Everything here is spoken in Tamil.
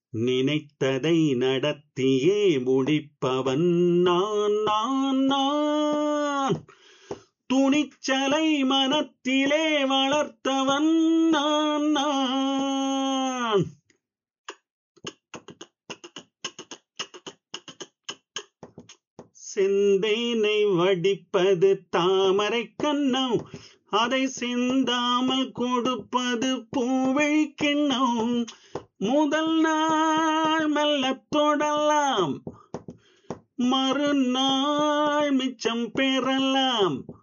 நினைத்ததை நடத்தியே முடிப்பவன் நான் நான் நான் துணிச்சலை மனத்திலே வளர்த்தவன் நான் நான் செந்தேனை வடிப்பது தாமரை கண்ணம் அதை சிந்தாமல் கொடுப்பது பூவழி கிண்ணம் முதல் நாள் மெல்ல தொடலாம் மறுநாள் மிச்சம் பெறலாம்